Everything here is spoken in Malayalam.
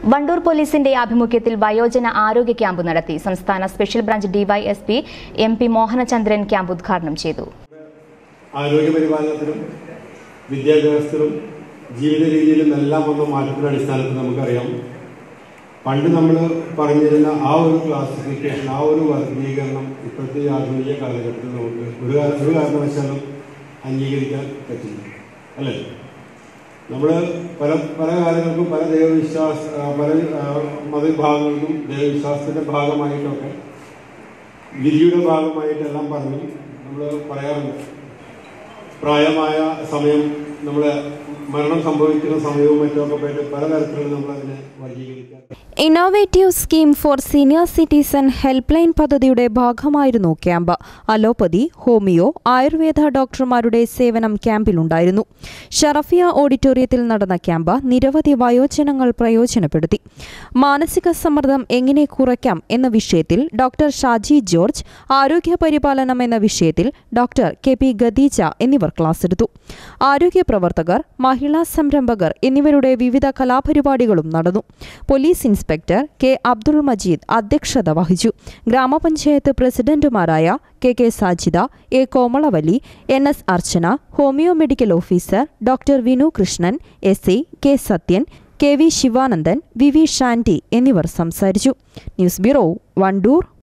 വണ്ടൂർ പോലീസിന്റെ ആഭിമുഖ്യത്തിൽ വയോജന ആരോഗ്യ ക്യാമ്പ് നടത്തി സംസ്ഥാന special branch DYSP M P Mohanachandran camp ഉദ്ഘാടനം ചെയ്തു ആരോഗ്യപരിപാലനത്തിലും വിദ്യാഭ്യാസത്തിലും ജീവിത രീതിയിലും എല്ലാം വന്ന മാറ്റത്തിന്റെ അടിസ്ഥാനത്തിൽ നമുക്കറിയാം പണ്ട് നമ്മൾ പറഞ്ഞിരുന്ന ആ ഒരു ക്ലാസിഫിക്കേഷൻ ആ ഒരു വർഗീകരണം ഇപ്പോഴത്തെ ഈ ആധുനിക കാലഘട്ടത്തിൽ നമുക്ക് ഒരു കാര- ഒരു കാരണവശാലും അംഗീകരിക്കാൻ പറ്റില്ല അല്ലേ നമ്മൾ പല പല കാര്യങ്ങൾക്കും പല ദൈവവിശ്വാസ ആ, പല ആ, മതവിഭാഗങ്ങൾക്കും ദൈവവിശ്വാസത്തിന്റെ ഭാഗമായിട്ടൊക്കെ വിധിയുടെ ഭാഗമായിട്ടെല്ലാം പറഞ്ഞു നമ്മൾ പറയാറുണ്ട് പ്രായമായ സമയം നമ്മുടെ മരണം സംഭവിക്കുന്ന സമയവും മറ്റുമൊക്കെ പോയിട്ട് പലതരത്തിലുള്ള നമ്മൾ അതിനെ വർഗീകരിക്കാൻ innovative scheme for senior citizen help line പദ്ധതിയുടെ ഭാഗമായിരുന്നു ക്യാമ്പ് അലോപ്പതി ഹോമിയോ ആയുർവേദ ഡോക്ടർമാരുടെ സേവനം ക്യാമ്പിലുണ്ടായിരുന്നു ഷറഫിയ ഓഡിറ്റോറിയത്തിൽ നടന്ന ക്യാമ്പ് നിരവധി വയോജനങ്ങൾ പ്രയോജനപ്പെടുത്തി മാനസിക സമ്മർദ്ദം എങ്ങനെ കുറയ്ക്കാം എന്ന വിഷയത്തിൽ ഡോക്ടർ ഷാജി ജോർജ് ആരോഗ്യ പരിപാലനം എന്ന വിഷയത്തിൽ ഡോക്ടർ കെ പി ഖദീജ എന്നിവർ ക്ലാസ് എടുത്തു ആരോഗ്യ പ്രവർത്തകർ മഹിളാ സംരംഭകർ എന്നിവരുടെ വിവിധ കലാപരിപാടികളും നടന്നു police inspector K Abdul Majeed അധ്യക്ഷത വഹിച്ചു ഗ്രാമപഞ്ചായത്ത് പ്രസിഡന്റുമാരായ K K Sajida A Komalavalli N S Archana homeo medical officer doctor Vinu Krishnan S I K Sathyan K V Sivanandan V V Shanty എന്നിവർ സംസാരിച്ചു ന്യൂസ് ബ്യൂറോ വണ്ടൂർ